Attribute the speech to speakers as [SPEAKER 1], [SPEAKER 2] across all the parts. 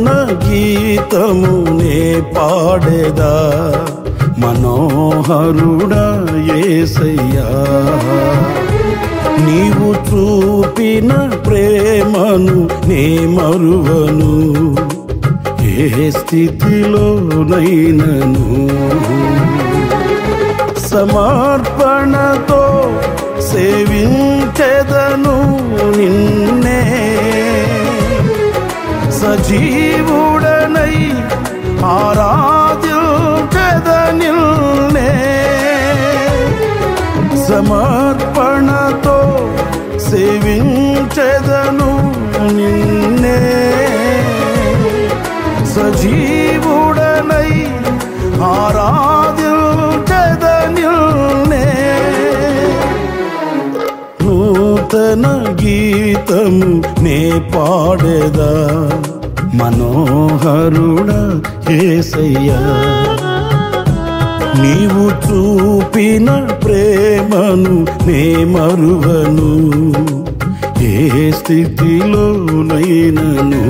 [SPEAKER 1] నూతన గీతమునే పాడేదా మనోహరుడా ఏసయ్యా నీవు చూపిన ప్రేమను నే మరువను ఏ స్థితిలోనైనను సమర్పణతో సేవించెదను నిన్నే సజీవుడనై ఆరాధ్యుడనిల్నే సమర్పణతో సేవించెదను నిన్నే సజీవుడనై ఆరాధ్యుడనిల్నే నూతన గీతము నే పాడేదా మనోహరుడ ఏసయ్యా నీవు చూపిన ప్రేమను నే మరువను ఏ స్థితిలోనైనను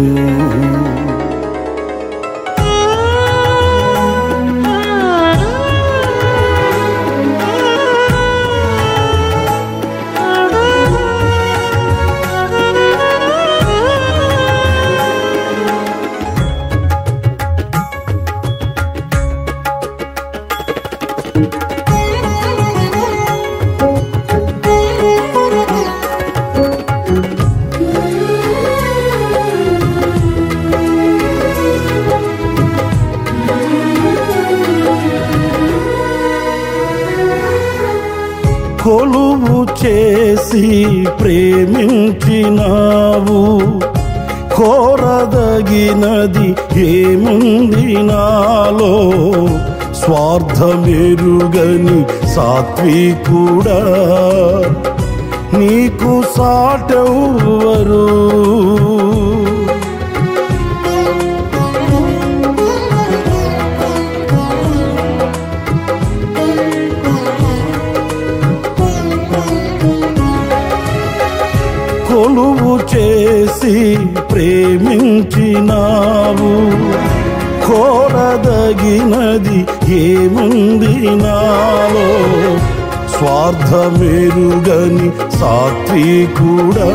[SPEAKER 1] కొలువు చేసి ప్రేమించినావు కోరదగినది ఏముంది నాలో స్వార్థమెరుగని సాత్వికుడా నీకు సాటెవ్వరు కొలువు చేసి ప్రేమించినావు కోరదగినది ఏముంది నాలో స్వార్థమెరుగని సాత్వికుడా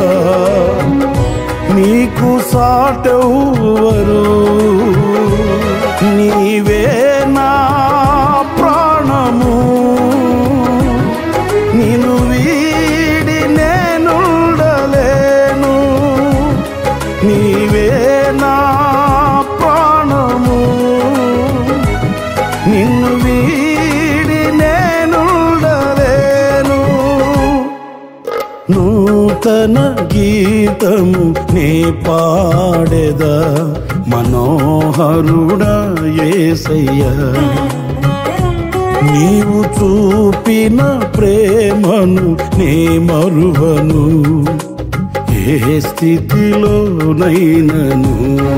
[SPEAKER 1] నీకు సాటెవ్వరు నీవే నా ప్రాణము నిన్ను వీడి నేనుండలేను నీవే నా ప్రాణము నిన్ను వీడి నేనుండలేను నూతన గీతము నే పాడేదా మనోహరుడా ఏసయ్యా నీవు చూపిన ప్రేమను నే మరువను ఏ స్థితిలోనైనను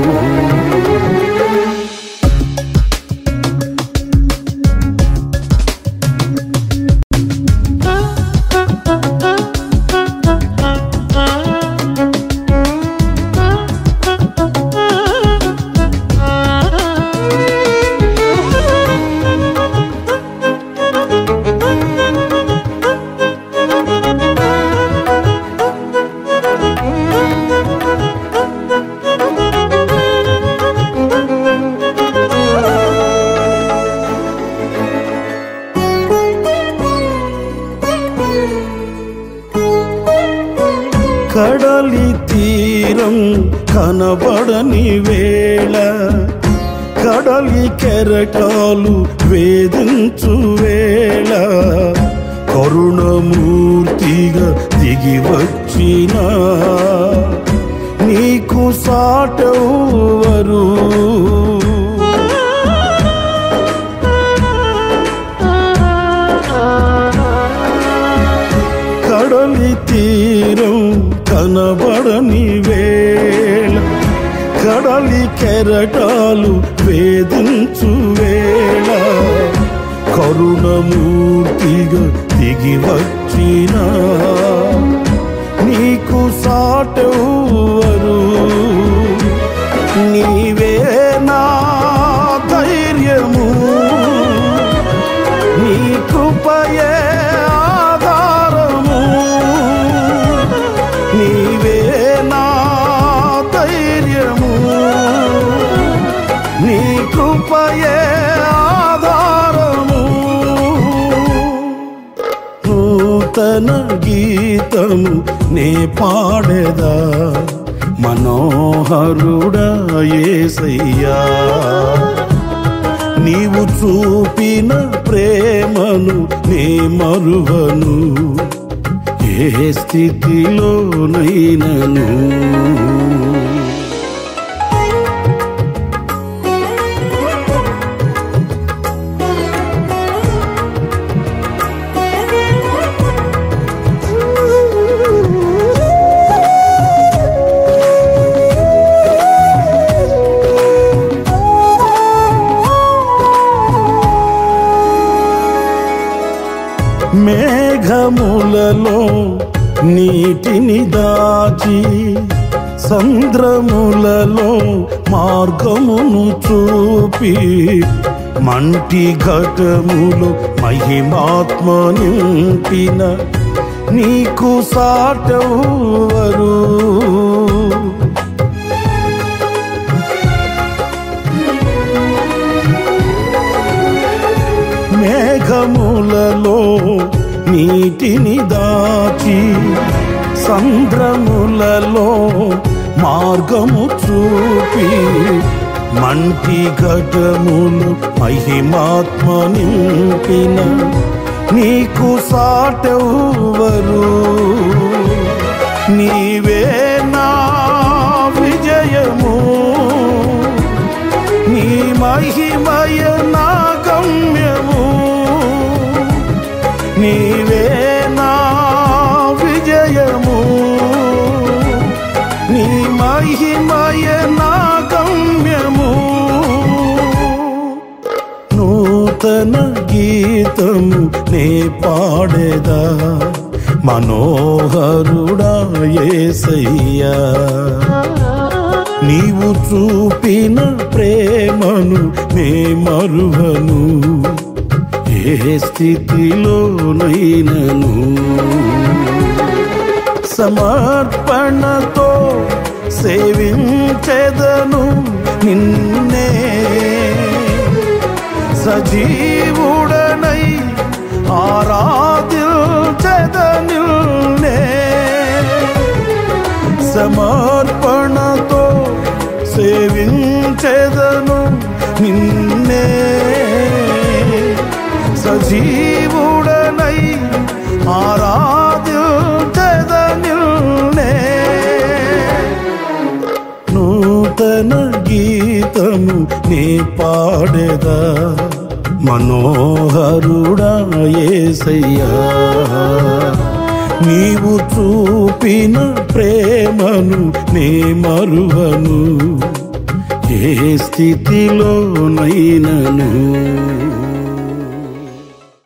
[SPEAKER 1] కడలి తీరం కనబడని వేళ కడలి కెరటాలు వేధించు వేళ కరుణమూర్తిగా దిగి వచ్చిన నీకు సాటెవ్వరు కడలి తీరం కనబడని వేళ కడలి కెరటాలు వేధించు వేళ కరుణమూర్తిగా దిగి వచ్చిన నీకు సాటెవ్వరు నీవే నూతన గీతము నే పాడేదా మనోహరుడా యేసయ్యా నీవు చూపిన ప్రేమను నే మరువను ఏ స్థితిలోనైనను మేఘములలో నీటిని దాచి సంద్రములలో మార్గమును చూపి మంటి ఘటములు మహిమాత్మ నింపిన నీకు సాటవరు మేఘములలో నీటిని దాచి సంద్రములలో మార్గము చూపి మంటి ఘటములు మహిమాత్మ నింపిన నీకు సాటవరు నీవే నా విజయము నీ మహిమయ నా గమ్యము నీవే నా విజయము నీ మహిమయ నా గమ్యము నూతన గీతము నే పాడేదా మనోహరుడా యేసయ్యా నీవు చూపిన ప్రేమను నే మరువను ఏ స్థితిలోనైనను సమర్పణతో సేవించెదను నిన్నే సజీవుడనై ఆరాధించెదనిల్నే సమర్పణతో సేవించెదను నిన్నే సజీవుడనై ఆరాధించెదనిల్నే నూతన గీతము నే పాడేదా మనోహరుడా యేసయ్యా నీవు చూపిన ప్రేమను నే మరువను ఏ స్థితిలోనైనను